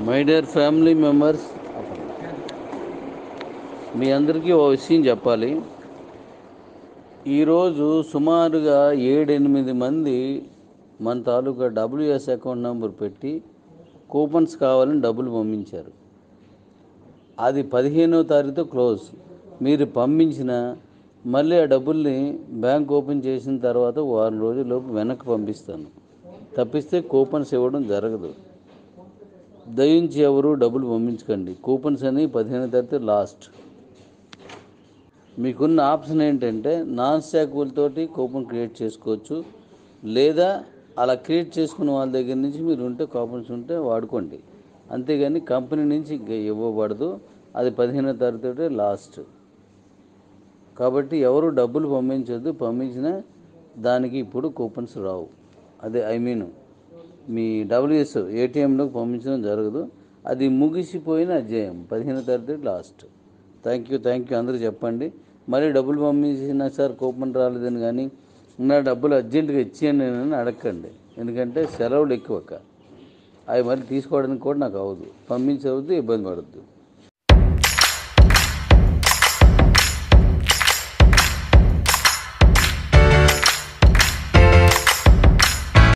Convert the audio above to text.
my dear family members మీ అందరికీ ఓ విషయం చెప్పాలి ఈరోజు సుమారుగా ఏడెనిమిది మంది మన తాలూకా డబ్ల్యూఎస్ అకౌంట్ నెంబర్ పెట్టి కూపన్స్ కావాలని డబ్బులు పంపించారు అది పదిహేనవ తారీఖుతో క్లోజ్ మీరు పంపించిన మళ్ళీ ఆ డబ్బుల్ని బ్యాంక్ ఓపెన్ చేసిన తర్వాత వారం రోజుల్లోపు వెనక్కి పంపిస్తాను తప్పిస్తే కూపన్స్ ఇవ్వడం జరగదు దయించి ఎవరు డబ్బులు పంపించకండి కూపన్స్ అని పదిహేను తారీఖు లాస్ట్ మీకున్న ఆప్షన్ ఏంటంటే నాన్ స్టాక్లతోటి కూపన్ క్రియేట్ చేసుకోవచ్చు లేదా అలా క్రియేట్ చేసుకున్న వాళ్ళ దగ్గర నుంచి మీరు ఉంటే కూపన్స్ ఉంటే వాడుకోండి అంతేగాని కంపెనీ నుంచి ఇంక ఇవ్వబడదు అది పదిహేనో తారీఖుతో లాస్ట్ కాబట్టి ఎవరు డబ్బులు పంపించొద్దు పంపించినా దానికి ఇప్పుడు కూపన్స్ రావు అదే ఐ మీన్ మీ డబ్ల్యూఎస్ ఏటీఎంలోకి పంపించడం జరగదు అది ముగిసిపోయిన అధ్యాయం పదిహేనో తారీఖు last thank you thank you అందరూ చెప్పండి మళ్ళీ డబ్బులు పంపించిన సార్ కూపన్ రాలేదని కానీ నా డబ్బులు అర్జెంటుగా ఇచ్చేయండి అని అడగండి ఎందుకంటే సెలవులు ఎక్కువ అవి మళ్ళీ తీసుకోవడానికి కూడా నాకు అవ్వదు పంపించవద్దు ఇబ్బంది పడద్దు